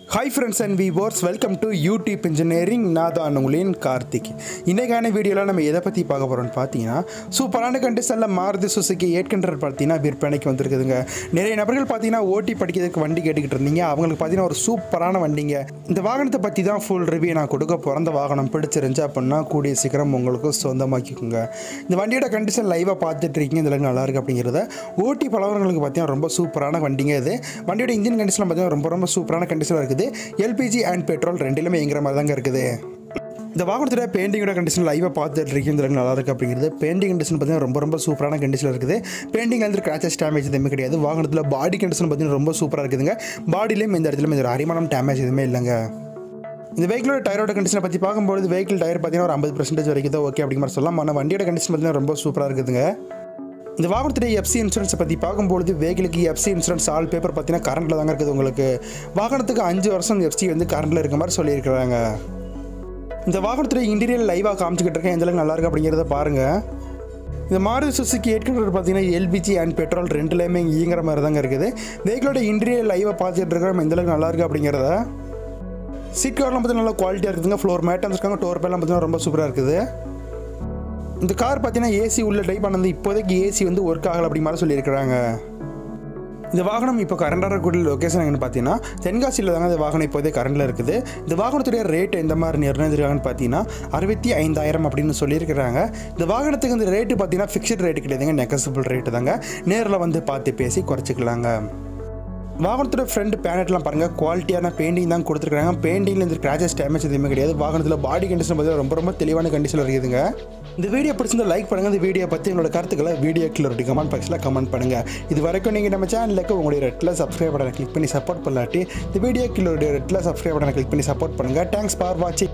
hi friends and viewers welcome to YouTube engineering நான் தான் உங்களின் கார்த்திக் இன்றைக்கான வீடியோவில் நம்ம எதை பற்றி பார்க்க போகிறோம்னு பார்த்தீங்கன்னா சூப்பரான கண்டிஷனில் மாருதி சுசுக்கி எயிட் ஹண்ட்ரட் பார்த்தீங்கன்னா விற்பனைக்கு வந்திருக்குதுங்க நிறைய நபர்கள் பார்த்தீங்கன்னா ஓட்டி படிக்கிறதுக்கு வண்டி கேட்டுக்கிட்டு இருந்தீங்க அவங்களுக்கு பார்த்தீங்கன்னா ஒரு சூப்பரான வண்டிங்க இந்த வாகனத்தை பற்றி தான் ஃபுல் ரிவ்யூ நான் கொடுக்க போகிறேன் இந்த வாகனம் பிடிச்சிருந்துச்சு அப்படின்னா கூடிய சீக்கிரம் உங்களுக்கு சொந்தமாக்கிக்கோங்க இந்த வண்டியோட கண்டிஷன் லைவாக பார்த்துட்டு இருக்கீங்க இதில் நல்லா இருக்குது அப்படிங்கிறத ஓட்டி பழவங்களுக்கு பார்த்தீங்கன்னா ரொம்ப சூப்பரான வண்டிங்க இது வண்டியோட இன்ஜின் கண்டிஷன் பார்த்தீங்கன்னா ரொம்ப ரொம்ப சூப்பரான கண்டிஷனில் இருக்குது எல்பிஜி அண்ட் பெட்ரோல் ரெண்டிலுமே எங்கிற மாதிரி தாங்க இருக்குது இந்த வாகனத்தோட பெயிண்டிங்கோட கண்டிஷன் லைவாக பார்த்துட்டு இருக்கீங்க இதில் நல்லா இருக்குது அப்படிங்கிறது பெயிண்டிங் கண்டிஷன் பார்த்தீங்கன்னா ரொம்ப ரொம்ப சூப்பரான கண்டிஷனில் இருக்குது பெயிண்டிங் வந்து கிராச்சஸ் டேமேஜ் எதுவுமே கிடையாது வாகனத்தில் பாடி கண்டிஷன் பார்த்தீங்கன்னா ரொம்ப சூப்பராக இருக்குதுங்க பாடியிலையும் இந்த இடத்துல இந்த அரிமானம் டேமேஜ் எதுவுமே இல்லைங்க இந்த வெஹிக்கிளோட டயரோட கண்டிஷனை பற்றி பார்க்கும்போது வெஹிக்கிள் டயர் பார்த்தீங்கன்னா ஒரு ஐம்பது பர்சன்டேஜ் வரைக்கும் தான் ஓகே அப்படிங்கிற மாதிரி சொல்லலாம் ஆனால் வண்டியோட கண்டிஷன் பார்த்தீங்கன்னா ரொம்ப சூப்பராக இருக்குதுங்க இந்த வாகனத்துடைய எஃப்சி இன்சூரன்ஸை பற்றி பார்க்கும்பொழுது வெஹிக்கிளுக்கு எஃப்சி இன்சூரன்ஸ் ஆல் பேப்பர் பார்த்தீங்கன்னா கரண்ட்டில் தாங்க இருக்குது உங்களுக்கு வாகனத்துக்கு அஞ்சு வருஷம் எஃப்சி வந்து கரண்ட்டில் இருக்க மாதிரி சொல்லியிருக்கிறாங்க இந்த வாகனத்துடைய இன்டீரியர் லைவாக காமிச்சிக்கிட்டு இருக்கேன் எந்த அளவுக்கு நல்லா இருக்கு அப்படிங்கிறத பாருங்கள் இந்த மாருதி சுசுக்கி எயிட் ஹண்ட்ரட் பார்த்தீங்கன்னா எல்பிஜி அண்ட் பெட்ரோல் ரெண்டுலேயுமே இயங்குற மாதிரி தாங்க இருக்குது வெஹிக்கிளோட இன்டீரியர் லைவாக பார்த்துட்டு இருக்கிறோம் எந்த அளவுக்கு நல்லா இருக்கு அப்படிங்கிறத சீட் கவர்லாம் பார்த்தீங்கன்னா நல்லா குவாலிட்டியாக இருக்குதுங்க ஃப்ளோர் மேட் இருக்காங்க டோர் பேலாம் பார்த்தீங்கன்னா ரொம்ப சூப்பராக இருக்குது இந்த கார் பார்த்தீங்கன்னா ஏசி உள்ள ட்ரைவ் பண்ணது இப்போதைக்கு ஏசி வந்து ஒர்க் ஆகலை அப்படி மாதிரி சொல்லியிருக்கிறாங்க இந்த வாகனம் இப்போ கரண்டாக இருக்கக்கூடிய லொக்கேஷன் எங்கன்னு பார்த்தீங்கன்னா தென்காசியில் தாங்க இந்த வாகனம் இப்போதே கரண்டில் இருக்குது இந்த வாகனத்துடைய ரேட் எந்த மாதிரி நிர்ணயிச்சிருக்காங்கன்னு பார்த்தீங்கன்னா அறுபத்தி ஐந்தாயிரம் அப்படின்னு சொல்லியிருக்கிறாங்க இந்த வாகனத்துக்கு இந்த ரேட்டு பார்த்தீங்கன்னா ஃபிக்ஸ்ட் ரேட்டு கிடையாதுங்க நெகசிபிள் ரேட்டு தாங்க நேரில் வந்து பார்த்து பேசி குறைச்சிக்கலாங்க வாகனத்தோட ஃப்ரண்ட் பேனட்லாம் பாருங்கள் குவாலிட்டியான பெயிண்டிங் தான் கொடுத்துருக்காங்க பெயிண்டிங்கில் இந்த கிராச்சஸ் டேமேஜ் எதுவுமே கிடையாது வாகனத்தில் பாடி கண்டிஷன் பார்த்தீங்கன்னா ரொம்ப ரொம்ப தெளிவான கண்டிஷனில் இருக்குதுங்க இந்த வீடியோ பிடிச்சிருந்தா லைக் பண்ணுங்கள் இந்த வீடியோ பற்றி உங்களோட கருத்துக்களை வீடியோ கீழே கமெண்ட் பாக்ஸில் கமெண்ட் பண்ணுங்கள் இது வரைக்கும் நீங்கள் நம்ம சேனலுக்கு உங்களுடைய ரெட்டில் சப்ஸ்கிரைப் பட்டனை கிளிக் பண்ணி சப்போர்ட் பண்ணலாட்டி இந்த வீடியோ கீழே ரெட்டில் சப்ஸ்கிரைப் பட்டனை கிளிக் பண்ணி சப்போர்ட் பண்ணுங்கள் தேங்க்ஸ் ஃபார் வாட்சிங்